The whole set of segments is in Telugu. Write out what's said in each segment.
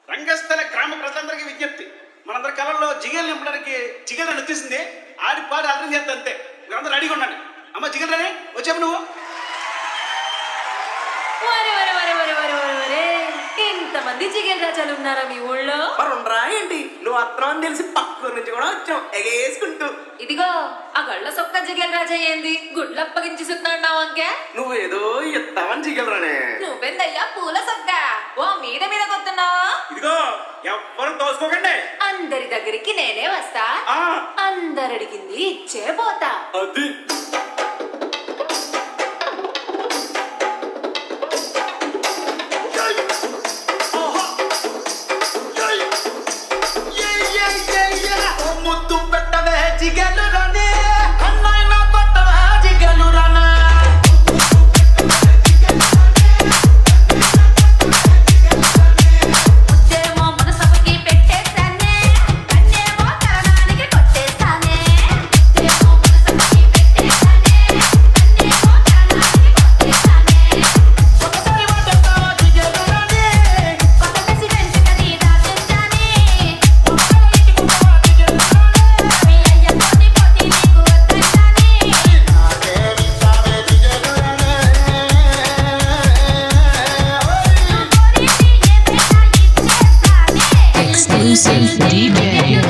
రంగస్థల గ్రామ ప్రజలందరికీ విజ్ఞప్తి మనందరి కళల్లో జిగేలు నింపడానికి జిగేలు వచ్చేసింది ఆడి పాడి అర్థం చేస్తా అంతే మీరందరూ రెడీగా ఉండండి అమ్మ జిగేలు రాని వచ్చాము నువ్వు వరే వరే వరే వరే వరే వరే వరే ఇంతమంది జిగేల్ రాజాలు ఉన్నారా మీ ఊళ్ళో మరి ఉండరా ఏంటి నువ్వు అత్రం అని తెలిసి పక్క నుంచి కూడా వచ్చాం ఎగేసుకుంటూ ఇదిగో ఆ గళ్ళ సొక్క జిగేల్ రాజా ఏంది గుడ్లు అప్పగించి సుతున్నావు అంకే నువ్వేదో ఎత్తావని చిగలరానే నువ్వెందయ్యా పూల సొక్క ఓ మీద మీద కొత్తున్నావా ఇదిగో ఎవ్వరు తోసుకోకండి అందరి దగ్గరికి నేనే వస్తా ఆ, అందరడిగింది ఇచ్చే పోతా అది ముద్దు పెట్టవే జిగలు రానే అన్నయ్య కొట్టవే జిగలు రానే ముద్దేమో మనసభకి పెట్టేస్తానే కన్నేమో కరణానికి కొట్టేస్తానే ముద్దేమో మనసభకి పెట్టేస్తానే కన్నేమో కరణానికి కొట్టేస్తానే ఒకసారి మాట్లాడతావా జిగలు రానే కొత్త ప్రెసిడెంట్ కది దాచుంటానే కొట్టవా జిగలు రానే మీ అయ్య పోటీ పోటీ నీకు వద్దంటానే Exclusive DJ.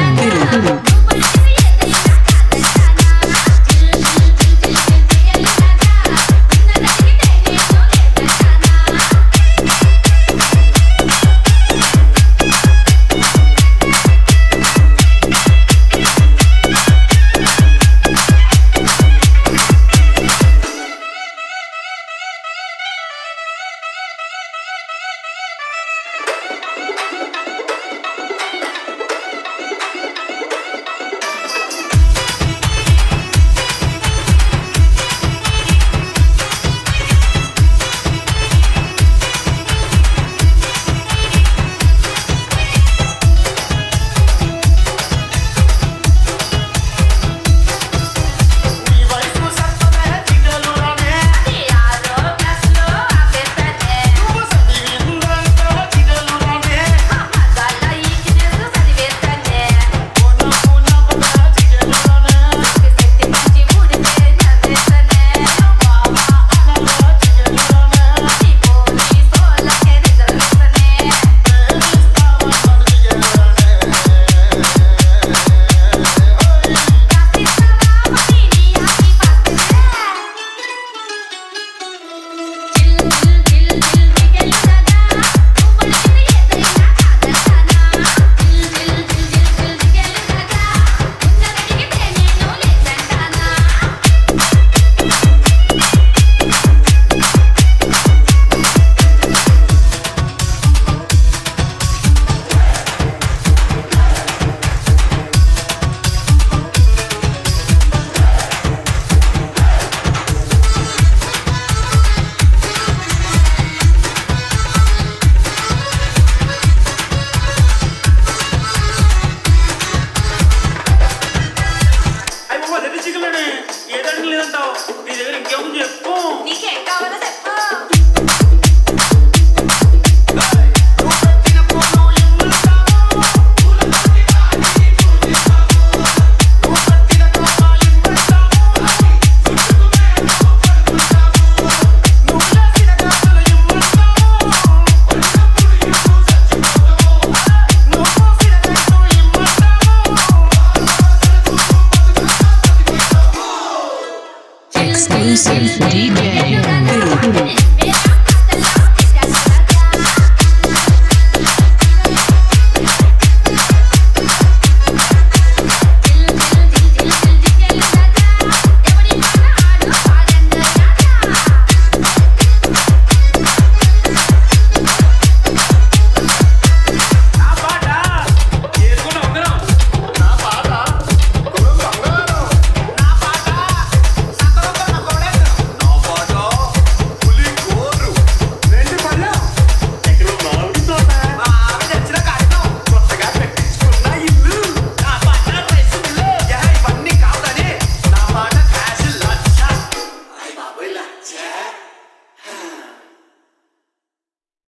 నీ వయసు సత్తవే జిగలు రానే నువ్వు సతివిందంతా జిగలు రానే పూన పూనవగా జిగలు రానే అయ్యి బాబా రెడ్డి చికెన్ ఏదంటే లేదంటావు నీ దగ్గర ఇంకేముంది చెప్పు నీకేం కావాలో చెప్పు Exclusive DJ.